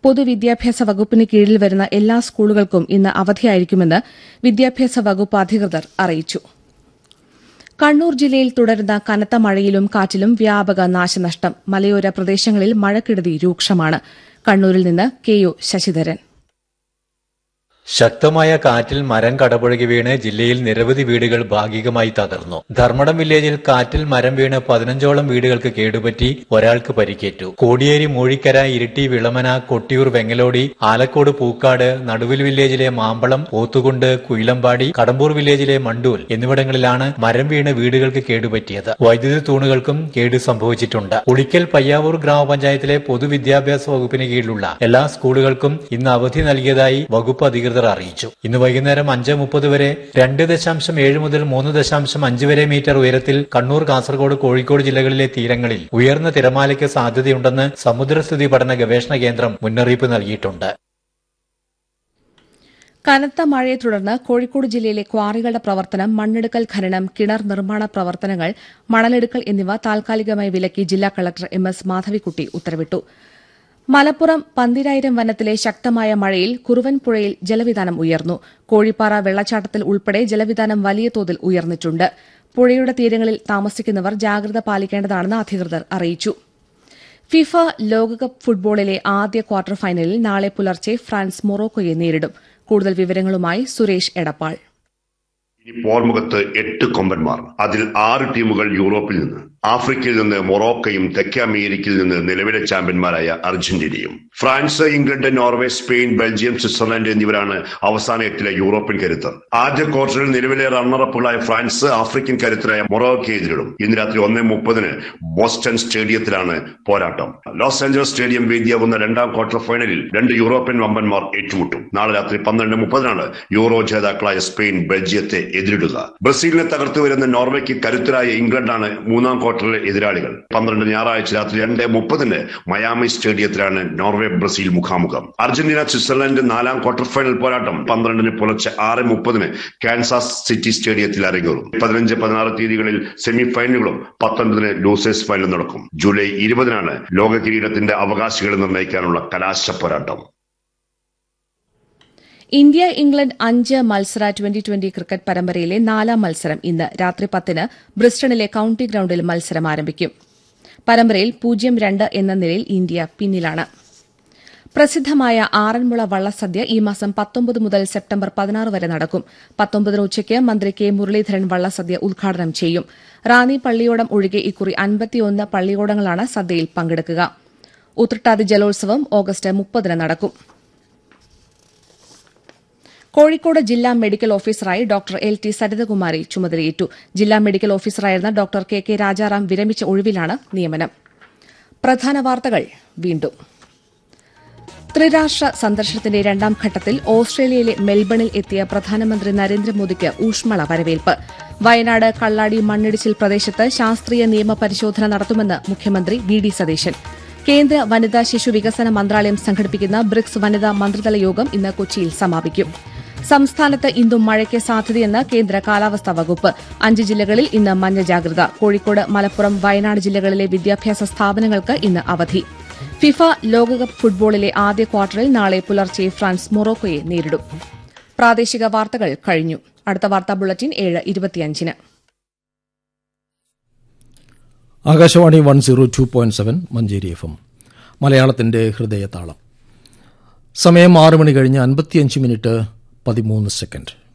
പൊതുവിദ്യാഭ്യാസ വകുപ്പിന് കീഴിൽ വരുന്ന എല്ലാ സ്കൂളുകൾക്കും ഇന്ന് അവധിയായിരിക്കുമെന്ന് വിദ്യാഭ്യാസ വകുപ്പ് അധികൃതർ അറിയിച്ചു കണ്ണൂർ ജില്ലയിൽ തുടരുന്ന കനത്ത മഴയിലും കാറ്റിലും വ്യാപക നാശനഷ്ടം മലയോര പ്രദേശങ്ങളിൽ മഴക്കെടുതി രൂക്ഷമാണ് കണ്ണൂരിൽ നിന്ന് കെ യു ശശിധരൻ ശക്തമായ കാറ്റിൽ മരം കടപുഴകി വീണ് ജില്ലയിൽ നിരവധി വീടുകൾ ഭാഗികമായി തകർന്നു ധർമ്മടം വില്ലേജിൽ കാറ്റിൽ മരം വീണ് പതിനഞ്ചോളം വീടുകൾക്ക് കേടുപറ്റി ഒരാൾക്ക് പരിക്കേറ്റു കോടിയേരി മൂഴിക്കര ഇരിട്ടി വിളമന കൊട്ടിയൂർ വെങ്ങലോടി ആലക്കോട് പൂക്കാട് നടുവിൽ വില്ലേജിലെ മാമ്പളം പോത്തുകുണ്ട് കുയിലമ്പാടി കടമ്പൂർ വില്ലേജിലെ മണ്ടൂൽ എന്നിവിടങ്ങളിലാണ് മരം വീണ് വീടുകൾക്ക് കേടുപറ്റിയത് വൈദ്യുതി തൂണുകൾക്കും കേട് സംഭവിച്ചിട്ടുണ്ട് ഉളിക്കൽ പയ്യാവൂർ ഗ്രാമപഞ്ചായത്തിലെ പൊതുവിദ്യാഭ്യാസ വകുപ്പിന് കീഴിലുള്ള എല്ലാ സ്കൂളുകൾക്കും ഇന്ന് അവധി നൽകിയതായി വകുപ്പ് അധികൃതർ അറിയിച്ചു ഇന്ന് വൈകുന്നേരം അഞ്ച് മുപ്പത് വരെ രണ്ട് ദശാംശം ഏഴ് മുതൽ മൂന്ന് ദശാംശം അഞ്ച് വരെ മീറ്റർ ഉയരത്തിൽ കണ്ണൂർ കാസർഗോഡ് കോഴിക്കോട് ജില്ലകളിലെ തീരങ്ങളിൽ ഉയർന്ന തിരമാലയ്ക്ക് സാധ്യതയുണ്ടെന്ന് സമുദ്രസ്ഥിതി പഠന ഗവേഷണ കേന്ദ്രം മുന്നറിയിപ്പ് നൽകിയിട്ടുണ്ട് കനത്ത മഴയെ തുടർന്ന് കോഴിക്കോട് ജില്ലയിലെ ക്വാറികളുടെ പ്രവർത്തനം മണ്ണെടുക്കൽ ഖനനം കിണർ നിർമ്മാണ പ്രവർത്തനങ്ങൾ മണലെടുക്കൽ എന്നിവ താൽക്കാലികമായി വിലക്കി ജില്ലാ കളക്ടർ എം എസ് മാധവിക്കുട്ടി ഉത്തരവിട്ടു മലപ്പുറം പന്തിരായിരം വനത്തിലെ ശക്തമായ മഴയിൽ കുറുവൻ പുഴയിൽ ജലവിധാനം ഉയർന്നു കോഴിപ്പാറ വെള്ളച്ചാട്ടത്തിൽ ഉൾപ്പെടെ ജലവിധാനം വലിയ തോതിൽ ഉയർന്നിട്ടുണ്ട് പുഴയുടെ തീരങ്ങളിൽ താമസിക്കുന്നവർ ജാഗ്രത പാലിക്കേണ്ടതാണെന്ന് അധികൃതർ അറിയിച്ചു ഫിഫ ലോകകപ്പ് ഫുട്ബോളിലെ ആദ്യ ക്വാർട്ടർ ഫൈനലിൽ നാളെ പുലർച്ചെ ഫ്രാൻസ് മൊറോക്കോയെ നേരിടും കൂടുതൽ വിവരങ്ങളുമായി സുരേഷ് എടപ്പാൾ ഇനി പോർമുഖത്ത് എട്ട് കൊമ്പന്മാർ അതിൽ ആറ് ടീമുകൾ യൂറോപ്പിൽ നിന്ന് ആഫ്രിക്കയിൽ നിന്ന് മൊറോക്കയും തെക്കേ അമേരിക്കയിൽ നിന്ന് നിലവിലെ ചാമ്പ്യന്മാരായ അർജന്റീനയും France England Norway Spain Belgium Switzerland എന്നിവരാണ് അവസാന എട്ടിലെ യൂറോപ്യൻ കരുത്തർ ആദ്യ ക്വാർട്ടറിൽ നിലവിലെ റണ്ണറപ്പുകളായ ഫ്രാൻസ് ആഫ്രിക്കൻ കരുത്തരായ മൊറോക്കയെ എതിരിടും ഇന്ന് രാത്രി ഒന്നേ മുപ്പതിന് ബോസ്റ്റൺ സ്റ്റേഡിയത്തിലാണ് പോരാട്ടം ലോസ് ആഞ്ചലസ് സ്റ്റേഡിയം വേദിയാകുന്ന രണ്ടാം ക്വാർട്ടർ ഫൈനലിൽ രണ്ട് യൂറോപ്യൻ വമ്പന്മാർ ഏറ്റുമുട്ടും നാളെ രാത്രി പന്ത്രണ്ട് മുപ്പതിനാണ് യൂറോ ജേതാക്കളായ സ്പെയിൻ ബെൽജിയത്തെ എതിരിടുക ബ്രസീലിനെ തകർത്തു വരുന്ന നോർവേക്ക് കരുത്തരായ ഇംഗ്ലണ്ടാണ് മൂന്നാം ക്വാർട്ടറിലെ എതിരാളികൾ പന്ത്രണ്ട് ഞായറാഴ്ച രാത്രി രണ്ട് മുപ്പതിന് മയാമി സ്റ്റേഡിയത്തിലാണ് നോർവേ ബ്രസീൽ മുഖാമുഖം അർജന്റീന സ്വിറ്റ്സർലൻഡ് നാലാം ക്വാർട്ടർ ഫൈനൽ പോരാട്ടം പന്ത്രണ്ടിന് പുലർച്ചെ ആറ് മുപ്പതിന് കാൻസാസ് സിറ്റി സ്റ്റേഡിയത്തിൽ അരങ്ങേറും പതിനഞ്ച് പതിനാറ് തീയതികളിൽ സെമി ഫൈനലുകളും പത്തൊൻപതിന് ലൂസേഴ്സ് ഫൈനൽ നടക്കും ജൂലൈ ഇരുപതിനാണ് ലോക കിരീടത്തിന്റെ അവകാശികളെ നിർണ്ണയിക്കാനുള്ള കലാശ പോരാട്ടം ഇന്ത്യ ഇംഗ്ലണ്ട് അഞ്ച് മത്സര ട്വന്റി ട്വന്റി ക്രിക്കറ്റ് പരമ്പരയിലെ നാലാം മത്സരം ഇന്ന് രാത്രി പത്തിന് ബ്രിസ്റ്റണിലെ കൌണ്ടി ഗ്രൌണ്ടിൽ മത്സരം ആരംഭിക്കും പരമ്പരയിൽ പൂജ്യം രണ്ട് എന്ന നിലയിൽ ഇന്ത്യ പിന്നിലാണ് പ്രസിദ്ധമായ ആറന്മുള വള്ളസദ്യ ഈ മാസം പത്തൊമ്പത് മുതൽ സെപ്റ്റംബർ പതിനാറ് വരെ നടക്കും പത്തൊമ്പതിന് ഉച്ചയ്ക്ക് മന്ത്രി കെ മുരളീധരൻ വള്ളസദ്യ ഉദ്ഘാടനം ചെയ്യും റാന്നി പള്ളിയോടം ഒഴികെ ഇക്കുറി അൻപത്തിയൊന്ന് പള്ളിയോടങ്ങളാണ് സദ്യയിൽ പങ്കെടുക്കുക ഉത്രട്ടാതി ജലോത്സവം ഓഗസ്റ്റ് മുപ്പതിന് നടക്കും കോഴിക്കോട് ജില്ലാ മെഡിക്കൽ ഓഫീസറായി ഡോക്ടർ എൽ ടി സരിതകുമാരി ചുമതലയേറ്റു ജില്ലാ മെഡിക്കൽ ഓഫീസറായിരുന്ന ഡോക്ടർ കെ കെ രാജാറാം വിരമിച്ച ഒഴിവിലാണ് നിയമനം പ്രധാന വാർത്തകൾ വീണ്ടും ത്രിരാഷ്ട്ര സന്ദർശനത്തിന്റെ രണ്ടാം ഘട്ടത്തിൽ ഓസ്ട്രേലിയയിലെ മെൽബണിൽ എത്തിയ പ്രധാനമന്ത്രി നരേന്ദ്രമോദിക്ക് ഊഷ്മള വരവേൽപ്പ് വയനാട് കള്ളാടി മണ്ണിടിച്ചിൽ പ്രദേശത്ത് ശാസ്ത്രീയ നിയമ പരിശോധന നടത്തുമെന്ന് മുഖ്യമന്ത്രി വി ഡി സതീശൻ കേന്ദ്ര വനിതാ ശിശു വികസന മന്ത്രാലയം സംഘടിപ്പിക്കുന്ന ബ്രിക്സ് വനിതാ മന്ത്രിതല യോഗം ഇന്ന് കൊച്ചിയിൽ സമാപിക്കും സംസ്ഥാനത്ത് ഇന്നും മഴയ്ക്ക് സാധ്യതയെന്ന് കേന്ദ്ര കാലാവസ്ഥാ വകുപ്പ് അഞ്ച് ജില്ലകളിൽ ഇന്ന് മഞ്ഞ ജാഗ്രത കോഴിക്കോട് മലപ്പുറം വയനാട് ജില്ലകളിലെ വിദ്യാഭ്യാസ സ്ഥാപനങ്ങൾക്ക് ഇന്ന് അവധി ഫിഫ ലോകകപ്പ് ഫുട്ബോളിലെ ആദ്യ ക്വാർട്ടറിൽ നാളെ പുലർച്ചെ ഫ്രാൻസ് മൊറോക്കോയെ നേരിടും പ്രാദേശിക വാർത്തകൾ കഴിഞ്ഞു അടുത്ത വാർത്താ ബുള്ളറ്റിൻ ഏഴ് ഇരുപത്തിയഞ്ചിന് Akashvani one zero two point seven Manjeri F M മലയാളത്തിന്റെ ഹൃദയതാളം സമയം ആറ് മണി കഴിഞ്ഞ് അൻപത്തിയഞ്ച് മിനിറ്റ് പതിമൂന്ന് സെക്കൻഡ്